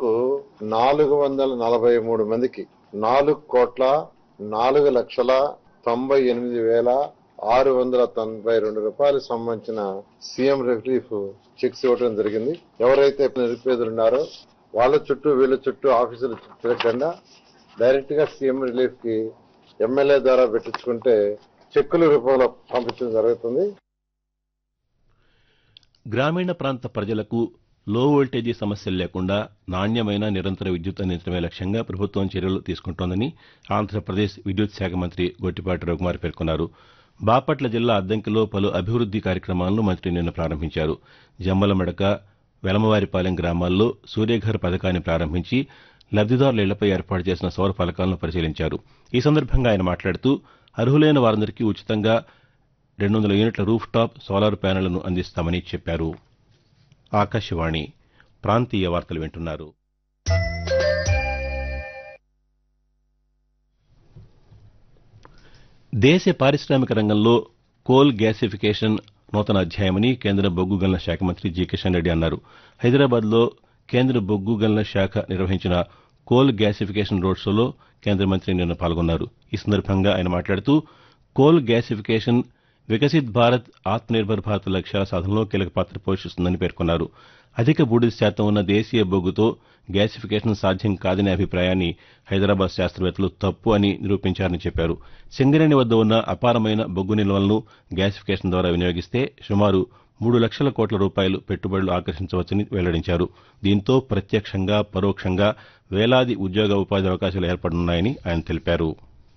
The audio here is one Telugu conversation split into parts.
వరకు నాలుగు వందల నలభై మూడు మందికి నాలుగు కోట్ల నాలుగు లక్షల తొంభై ఎనిమిది వేల ఆరు వందల తొంభై రెండు రూపాయలకు సంబంధించిన సీఎం రిలీఫ్ చెక్స్ ఇవ్వడం జరిగింది ఎవరైతే నిరుపేదలు ఉన్నారో వాళ్ళ చుట్టూ వీళ్ళ చుట్టూ ఆఫీసులు తిరగకుండా డైరెక్ట్ గా సీఎం రిలీఫ్ కి ఎమ్మెల్యే ద్వారా పెట్టించుకుంటే చెక్కుల రూపంలో పంపించడం జరుగుతుంది గ్రామీణ ప్రాంత ప్రజలకు లో వోల్టేజీ సమస్యలు లేకుండా నాణ్యమైన నిరంతర విద్యుత్ అందించడమే లక్ష్యంగా ప్రభుత్వం చర్యలు తీసుకుంటోందని ఆంధ్రప్రదేశ్ విద్యుత్ శాఖ మంత్రి గొట్టిపాటి రఘుమార్ పేర్కొన్నారు బాపట్ల జిల్లా అద్దంకిలో పలు అభివృద్ది కార్యక్రమాలను మంత్రి నిన్న ప్రారంభించారు జమ్మలమడక వెలమవారిపాలెం గ్రామాల్లో సూర్యఘర్ పథకాన్ని ప్రారంభించి లబ్దిదారుల ఇళ్లపై ఏర్పాటు చేసిన సౌర ఫలకాలను పరిశీలించారు ఈ సందర్భంగా ఆయన మాట్లాడుతూ అర్హులైన వారందరికీ ఉచితంగా రెండు వందల యూనిట్ల రూఫ్ టాప్ సోలార్ ప్యానెళ్లను అందిస్తామని చెప్పారు ఆకాశవాణి ప్రాంతీయ వార్తలు వింటున్నారు దేశ పారిశ్రామిక రంగంలో కోల్ గ్యాసిఫికేషన్ నూతన అధ్యాయమని కేంద్ర బొగ్గు గనుల శాఖ మంత్రి జి కిషన్ రెడ్డి అన్నారు హైదరాబాద్లో కేంద్ర బొగ్గు గనుల శాఖ నిర్వహించిన కోల్ గ్యాసిఫికేషన్ రోడ్ షోలో కేంద్ర మంత్రి నిన్న పాల్గొన్నారు ఈ సందర్భంగా ఆయన మాట్లాడుతూ కోల్ గ్యాసిఫికేషన్ వికసిత్ భారత్ ఆత్మనిర్భర్ భారత్ లక్ష్యాల సాధనలో కీలక పాత్ర పోషిస్తుందని పేర్కొన్నారు అధిక బూడిద శాతం ఉన్న దేశీయ బొగ్గుతో గ్యాసిఫికేషన్ సాధ్యం కాదనే అభిప్రాయాన్ని హైదరాబాద్ శాస్త్రవేత్తలు తప్పు అని నిరూపించారని చెప్పారు సింగరేణి వద్ద ఉన్న అపారమైన బొగ్గు నిల్వలను గ్యాసిఫికేషన్ ద్వారా వినియోగిస్తే సుమారు మూడు లక్షల కోట్ల రూపాయలు పెట్టుబడులు ఆకర్షించవచ్చని వెల్లడించారు దీంతో ప్రత్యక్షంగా పరోక్షంగా వేలాది ఉద్యోగ ఉపాధి అవకాశాలు ఏర్పడనున్నాయని ఆయన తెలిపారు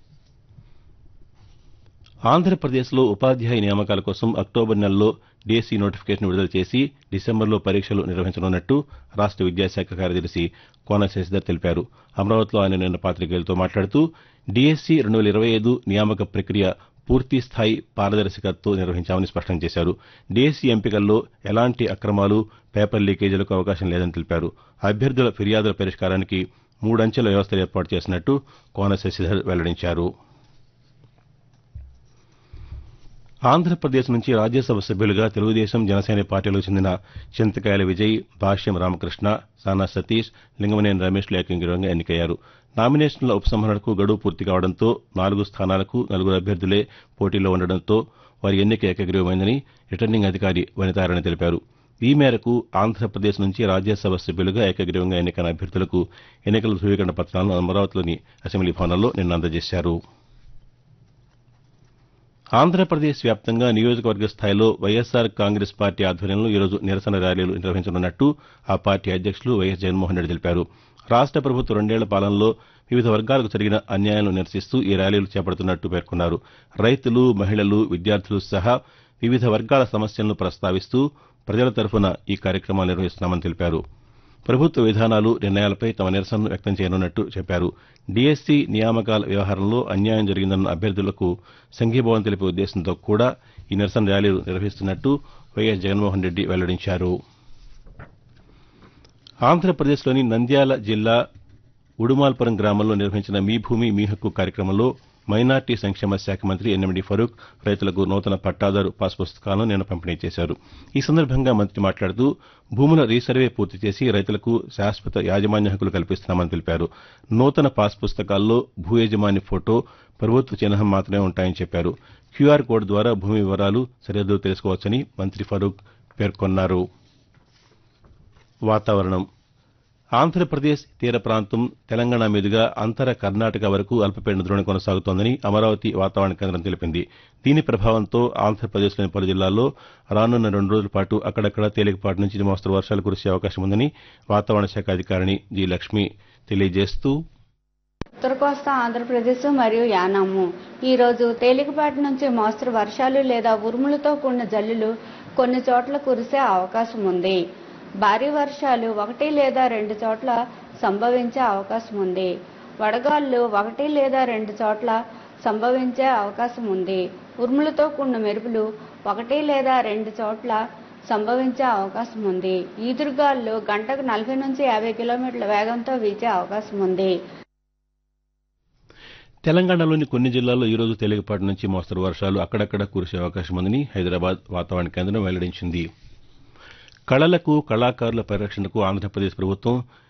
ఆంధ్రప్రదేశ్లో ఉపాధ్యాయ నియామకాల కోసం అక్టోబర్ నెలలో డీఎస్సీ నోటిఫికేషన్ విడుదల చేసి డిసెంబర్లో పరీక్షలు నిర్వహించనున్నట్టు రాష్ట విద్యాశాఖ కార్యదర్శి కోన శశిధర్ తెలిపారు అమరావతిలో ఆయన నిన్న పాతికేయులతో మాట్లాడుతూ డీఎస్సీ రెండు వేల ఇరవై ఐదు నియామక ప్రక్రియ పూర్తి స్థాయి పారదర్శకతతో నిర్వహించామని స్పష్టం చేశారు డీఎస్సీ ఎంపికల్లో ఎలాంటి అక్రమాలు పేపర్ లీకేజీలకు అవకాశం లేదని తెలిపారు అభ్యర్థుల ఫిర్యాదుల పరిష్కారానికి మూడంచెల వ్యవస్థలు ఏర్పాటు చేసినట్టు కోన శశిధర్ వెల్లడించారు ఆంధ్రప్రదేశ్ నుంచి రాజ్యసభ సభ్యులుగా తెలుగుదేశం జనసేన పార్టీలకు చెందిన చింతకాయల విజయ్ భాష్యం రామకృష్ణ సానా సతీష్ లింగమనేని రమేష్లు ఏకగ్రీవంగా ఎన్నికయ్యారు నామినేషన్ల ఉపసంహరణకు గడువు పూర్తి కావడంతో నాలుగు స్థానాలకు నలుగురు అభ్యర్థులే పోటీలో ఉండడంతో వారి ఎన్నిక ఏకగ్రీవమైందని రిటర్నింగ్ అధికారి వనితారాణి తెలిపారు ఈ మేరకు ఆంధ్రప్రదేశ్ నుంచి రాజ్యసభ సభ్యులుగా ఏకగ్రీవంగా ఎన్నికైన అభ్యర్థులకు ఎన్నికల ధృవీకరణ పత్రాలను అమరావతిలోని అసెంబ్లీ భవనంలో నిన్న అందజేశారు ఆంధ్రప్రదేశ్ వ్యాప్తంగా నియోజకవర్గ స్థాయిలో వైఎస్సార్ కాంగ్రెస్ పార్టీ ఆధ్వర్యంలో ఈరోజు నిరసన ర్యాలీలు నిర్వహించనున్నట్టు ఆ పార్టీ అధ్యక్షులు వైఎస్ జగన్మోహన్ రెడ్డి తెలిపారు రాష్ట ప్రభుత్వ రెండేళ్ల పాలనలో వివిధ వర్గాలకు జరిగిన అన్యాయాలను నిరసిస్తూ ఈ ర్యాలీలు చేపడుతున్నట్టు పేర్కొన్నారు రైతులు మహిళలు విద్యార్థులు సహా వివిధ వర్గాల సమస్యలను ప్రస్తావిస్తూ ప్రజల తరఫున ఈ కార్యక్రమాలు నిర్వహిస్తున్నామని తెలిపారు ప్రభుత్వ విధానాలు నిర్ణయాలపై తమ నిరసనను వ్యక్తం చేయనున్నట్టు చెప్పారు డీఎస్సీ నియామకాల వ్యవహారంలో అన్యాయం జరిగిందన్న అభ్యర్థులకు సంఘీభావం తెలిపే ఉద్దేశంతో కూడా ఈ నిరసన ర్యాలీలు నిర్వహిస్తున్నట్టు వైఎస్ జగన్మోహన్ రెడ్డి వెల్లడించారు ఆంధ్రప్రదేశ్లోని నంద్యాల జిల్లా ఉడుమాల్పురం గ్రామంలో నిర్వహించిన మీ భూమి మీ హక్కు కార్యక్రమంలో మైనార్టీ సంక్షేమ శాఖ మంత్రి ఎన్ఎండి ఫరూక్ రైతులకు నూతన పట్టాదారు పాస్ పుస్తకాలను నిన్న పంపిణీ చేశారు ఈ సందర్భంగా మంత్రి మాట్లాడుతూ భూముల రీసర్వే పూర్తి చేసి రైతులకు శాశ్వత యాజమాన్య హక్కులు కల్పిస్తున్నామని తెలిపారు నూతన పాస్ పుస్తకాల్లో భూ యజమాని ఫోటో ప్రభుత్వ చిహ్నం మాత్రమే ఉంటాయని చెప్పారు క్యూఆర్ కోడ్ ద్వారా భూమి వివరాలు సరిహద్దులు తెలుసుకోవచ్చని మంత్రి ఫరూక్ పేర్కొన్నారు వాతావరణం ఆంధ్రప్రదేశ్ తీర ప్రాంతం తెలంగాణ మీదుగా అంతర కర్ణాటక వరకు అల్పపీడన ద్రోణి కొనసాగుతోందని అమరావతి వాతావరణ కేంద్రం తెలిపింది దీని ప్రభావంతో ఆంధ్రప్రదేశ్లోని పలు జిల్లాల్లో రానున్న రెండు రోజుల పాటు అక్కడక్కడ తేలికపాటి నుంచి మోస్తరు వర్షాలు కురిసే అవకాశం ఉందని వాతావరణ శాఖ అధికారిణి జి లక్ష్మి తెలియజేస్తూ ఉత్తర కోస్తా ఆంధ్రప్రదేశ్ మరియు యానాము ఈ రోజు తేలికపాటి నుంచి మోస్తరు వర్షాలు లేదా ఉరుములతో కూడిన జల్లులు కొన్ని చోట్ల కురిసే అవకాశం ఉంది భారీ వర్షాలు ఒకటి లేదా రెండు చోట్ల సంభవించే అవకాశం ఉంది వడగాళ్ళు ఒకటి లేదా రెండు చోట్ల సంభవించే అవకాశం ఉంది ఉరుములతో కూడిన మెరుపులు ఒకటి లేదా రెండు చోట్ల సంభవించే అవకాశం ఉంది ఈదురుగాళ్ళు గంటకు నలభై నుంచి యాభై కిలోమీటర్ల వేగంతో వీచే అవకాశం ఉంది తెలంగాణలోని కొన్ని జిల్లాల్లో ఈ రోజు తేలికపాటి నుంచి మోస్తరు వర్షాలు అక్కడక్కడ కురిసే అవకాశం ఉందని హైదరాబాద్ వాతావరణ కేంద్రం వెల్లడించింది కళలకు కళాకారుల పరిరక్షణకు ఆంధ్రప్రదేశ్ ప్రభుత్వం